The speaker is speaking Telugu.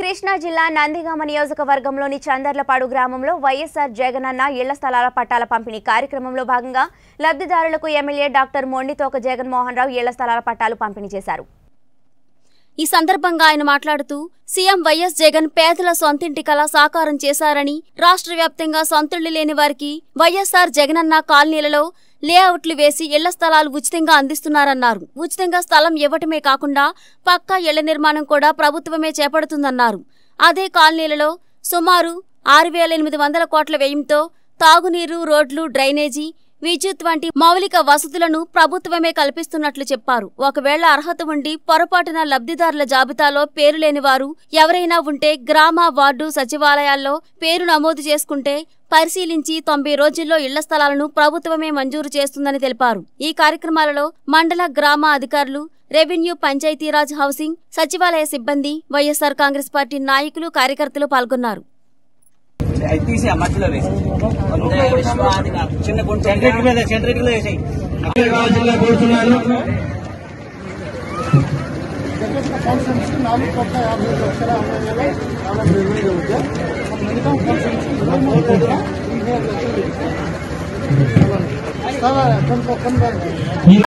కృష్ణా జిల్లా నందిగామ నియోజకవర్గంలోని చందర్లపాడు గ్రామంలో వైఎస్ఆర్ జగనన్న ఇళ్ల స్థలాల పట్టాల పంపిణీ కార్యక్రమంలో భాగంగా లబ్ధిదారులకు ఎమ్మెల్యే డాక్టర్ మొండితోక జగన్మోహన్ రావు ఇళ్ల స్థలాల పట్టాలు పంపిణీ చేశారు ఈ సందర్భంగా ఆయన మాట్లాడుతూ సీఎం వైఎస్ జగన్ పేదల సొంతింటి కల సాకారం చేశారని రాష్ట్ర వ్యాప్తంగా సొంతిళ్లు లేని వారికి వైఎస్ఆర్ జగనన్న కాలనీలలో లేఅవుట్లు వేసి ఇళ్ల స్థలాలు ఉచితంగా అందిస్తున్నారన్నారు ఉచితంగా స్థలం ఇవ్వటమే కాకుండా పక్కా ఇళ్ల నిర్మాణం కూడా ప్రభుత్వమే చేపడుతుందన్నారు అదే కాలనీలలో సుమారు ఆరు వేల ఎనిమిది వందల కోట్ల వ్యయంతో తాగునీరు రోడ్లు డ్రైనేజీ విద్యుత్ వంటి మౌలిక వసతులను ప్రభుత్వమే కల్పిస్తున్నట్లు చెప్పారు ఒకవేళ అర్హత ఉండి పొరపాటున లబ్ధిదారుల జాబితాలో పేరు లేని వారు ఎవరైనా ఉంటే గ్రామ వార్డు సచివాలయాల్లో పేరు నమోదు చేసుకుంటే పరిశీలించి తొంభై రోజుల్లో ఇళ్ల స్థలాలను ప్రభుత్వమే మంజూరు చేస్తుందని తెలిపారు ఈ కార్యక్రమాలలో మండల గ్రామ అధికారులు రెవెన్యూ పంచాయతీరాజ్ హౌసింగ్ సచివాలయ సిబ్బంది వైఎస్సార్ కాంగ్రెస్ పార్టీ నాయకులు కార్యకర్తలు పాల్గొన్నారు అది తీసి ఆ మట్టిలో వేసి వందే విశ్వాది నాకు చిన్న గుంట సెంట్రిక్ మీద సెంట్రిక్ లో వేసాయి జిల్లా కోరుతున్నాను నాలుగు కోట్ల యాభై ఐదు లక్షల అరవై వేల నలభై ఎనిమిది ఉంటే మిగతా ఫంక్షన్స్ ఇరవై మూడు కోట్ల ఇరవై ఐదు లక్షలు సార్ కొన్ని కొన్ని